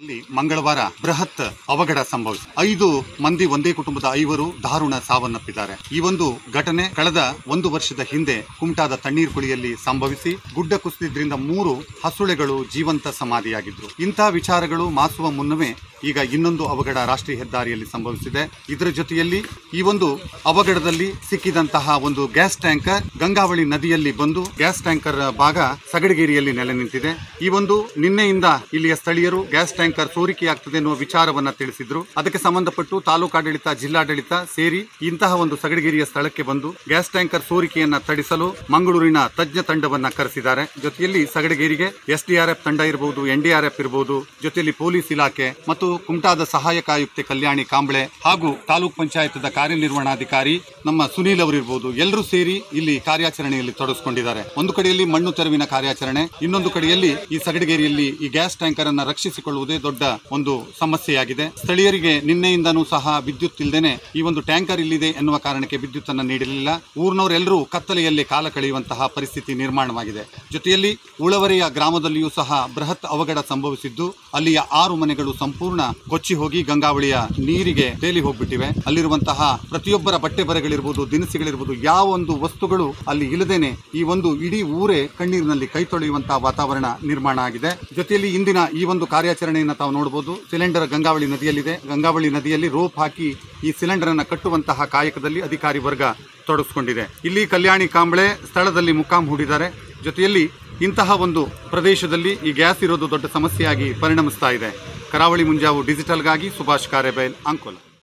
ಇಲ್ಲಿ ಮಂಗಳವಾರ ಬೃಹತ್ ಅವಘಡ ಸಂಭವಿಸಿದೆ ಐದು ಮಂದಿ ಒಂದೇ ಕುಟುಂಬದ ಐವರು ದಾರುಣ ಸಾವನ್ನಪ್ಪಿದ್ದಾರೆ ಈ ಒಂದು ಘಟನೆ ಕಳೆದ ಒಂದು ವರ್ಷದ ಹಿಂದೆ ಕುಮಟಾದ ತಣ್ಣೀರ್ ಕುಳಿಯಲ್ಲಿ ಸಂಭವಿಸಿ ಗುಡ್ಡ ಕುಸಿದ್ರಿಂದ ಮೂರು ಹಸುಳೆಗಳು ಜೀವಂತ ಸಮಾಧಿಯಾಗಿದ್ರು ಇಂತಹ ವಿಚಾರಗಳು ಮಾಸುವ ಮುನ್ನವೇ ಈಗ ಇನ್ನೊಂದು ಅವಘಡ ರಾಷ್ಟ್ರೀಯ ಹೆದ್ದಾರಿಯಲ್ಲಿ ಸಂಭವಿಸಿದೆ ಇದರ ಜೊತೆಯಲ್ಲಿ ಈ ಒಂದು ಅವಘಡದಲ್ಲಿ ಸಿಕ್ಕಿದಂತಹ ಒಂದು ಗ್ಯಾಸ್ ಟ್ಯಾಂಕರ್ ಗಂಗಾವಳಿ ನದಿಯಲ್ಲಿ ಬಂದು ಗ್ಯಾಸ್ ಟ್ಯಾಂಕರ್ ಭಾಗ ಸಗಡಗೇರಿಯಲ್ಲಿ ನೆಲೆ ನಿಂತಿದೆ ಈ ಒಂದು ನಿನ್ನೆಯಿಂದ ಇಲ್ಲಿಯ ಸ್ಥಳೀಯರು ಗ್ಯಾಸ್ ಟ್ಯಾಂಕರ್ ಸೋರಿಕೆಯಾಗ್ತದೆ ಎನ್ನುವ ವಿಚಾರವನ್ನ ತಿಳಿಸಿದ್ರು ಅದಕ್ಕೆ ಸಂಬಂಧಪಟ್ಟು ತಾಲೂಕಾಡಳಿತ ಜಿಲ್ಲಾಡಳಿತ ಸೇರಿ ಇಂತಹ ಒಂದು ಸಗಡಗೇರಿಯ ಸ್ಥಳಕ್ಕೆ ಬಂದು ಗ್ಯಾಸ್ ಟ್ಯಾಂಕರ್ ಸೋರಿಕೆಯನ್ನ ತಡಿಸಲು ಮಂಗಳೂರಿನ ತಜ್ಞ ತಂಡವನ್ನ ಕರೆಸಿದ್ದಾರೆ ಜೊತೆಯಲ್ಲಿ ಸಗಡಗೇರಿಗೆ ಎಸ್ಡಿಆರ್ಎಫ್ ತಂಡ ಇರಬಹುದು ಎನ್ಡಿಆರ್ಎಫ್ ಇರಬಹುದು ಜೊತೆಯಲ್ಲಿ ಪೊಲೀಸ್ ಇಲಾಖೆ ಮತ್ತು ಕುಮಟಾದ ಸಹಾಯಕ ಆಯುಕ್ತೆ ಕಲ್ಯಾಣಿ ಕಾಂಬಳೆ ಹಾಗೂ ತಾಲೂಕ್ ಪಂಚಾಯತ್ದ ಕಾರ್ಯನಿರ್ವಹಣಾಧಿಕಾರಿ ನಮ್ಮ ಸುನೀಲ್ ಅವರು ಇರಬಹುದು ಎಲ್ಲರೂ ಸೇರಿ ಇಲ್ಲಿ ಕಾರ್ಯಾಚರಣೆಯಲ್ಲಿ ತೊಡಗಿಸಿಕೊಂಡಿದ್ದಾರೆ ಒಂದು ಕಡೆಯಲ್ಲಿ ಮಣ್ಣು ತೆರವಿನ ಕಾರ್ಯಾಚರಣೆ ಇನ್ನೊಂದು ಕಡೆಯಲ್ಲಿ ಈ ಸಗಡಗೇರಿಯಲ್ಲಿ ಈ ಗ್ಯಾಸ್ ಟ್ಯಾಂಕರ್ ಅನ್ನ ರಕ್ಷಿಸಿಕೊಳ್ಳುವುದೇ ದೊಡ್ಡ ಒಂದು ಸಮಸ್ಯೆಯಾಗಿದೆ ಸ್ಥಳೀಯರಿಗೆ ನಿನ್ನೆಯಿಂದನೂ ಸಹ ವಿದ್ಯುತ್ ಇಲ್ಲದೇನೆ ಈ ಒಂದು ಟ್ಯಾಂಕರ್ ಇಲ್ಲಿದೆ ಎನ್ನುವ ಕಾರಣಕ್ಕೆ ವಿದ್ಯುತ್ ಅನ್ನ ನೀಡಲಿಲ್ಲ ಊರಿನವರೆಲ್ಲರೂ ಕತ್ತಲೆಯಲ್ಲಿ ಕಾಲ ಕಳೆಯುವಂತಹ ಪರಿಸ್ಥಿತಿ ನಿರ್ಮಾಣವಾಗಿದೆ ಜೊತೆಯಲ್ಲಿ ಉಳವರೆಯ ಗ್ರಾಮದಲ್ಲಿಯೂ ಸಹ ಬೃಹತ್ ಅವಘಡ ಸಂಭವಿಸಿದ್ದು ಅಲ್ಲಿಯ ಆರು ಮನೆಗಳು ಸಂಪೂರ್ಣ ಕೊಚ್ಚಿ ಹೋಗಿ ಗಂಗಾವಳಿಯ ನೀರಿಗೆ ತೇಲಿ ಹೋಗ್ಬಿಟ್ಟಿವೆ ಅಲ್ಲಿರುವಂತಹ ಪ್ರತಿಯೊಬ್ಬರ ಬಟ್ಟೆ ಬರೆಗಳಿರ್ಬೋದು ದಿನಸಿಗಳಿರ್ಬೋದು ಯಾವ ಒಂದು ವಸ್ತುಗಳು ಅಲ್ಲಿ ಇಲ್ಲದೇನೆ ಈ ಒಂದು ಇಡೀ ಊರೇ ಕಣ್ಣೀರಿನಲ್ಲಿ ಕೈ ತೊಳೆಯುವಂತಹ ವಾತಾವರಣ ನಿರ್ಮಾಣ ಆಗಿದೆ ಜೊತೆಯಲ್ಲಿ ಇಂದಿನ ಈ ಒಂದು ಕಾರ್ಯಾಚರಣೆಯನ್ನು ತಾವು ನೋಡಬಹುದು ಸಿಲಿಂಡರ್ ಗಂಗಾವಳಿ ನದಿಯಲ್ಲಿದೆ ಗಂಗಾವಳಿ ನದಿಯಲ್ಲಿ ರೋಪ್ ಹಾಕಿ ಈ ಸಿಲಿಂಡರ್ ಅನ್ನ ಕಟ್ಟುವಂತಹ ಕಾಯಕದಲ್ಲಿ ಅಧಿಕಾರಿ ವರ್ಗ ತೊಡಗಿಸಿಕೊಂಡಿದೆ ಇಲ್ಲಿ ಕಲ್ಯಾಣಿ ಕಾಂಬಳೆ ಸ್ಥಳದಲ್ಲಿ ಮುಕಾಂ ಹೂಡಿದ್ದಾರೆ ಜೊತೆಯಲ್ಲಿ ಇಂತಹ ಒಂದು ಪ್ರದೇಶದಲ್ಲಿ ಈ ಗ್ಯಾಸ್ ಇರೋದು ದೊಡ್ಡ ಸಮಸ್ಯೆಯಾಗಿ ಪರಿಣಮಿಸ್ತಾ ಇದೆ ಕರಾವಳಿ ಮುಂಜಾವು ಡಿಜಿಟಲ್ಗಾಗಿ ಸುಭಾಷ್ ಕಾರೆಬೈಲ್ ಅಂಕೋಲ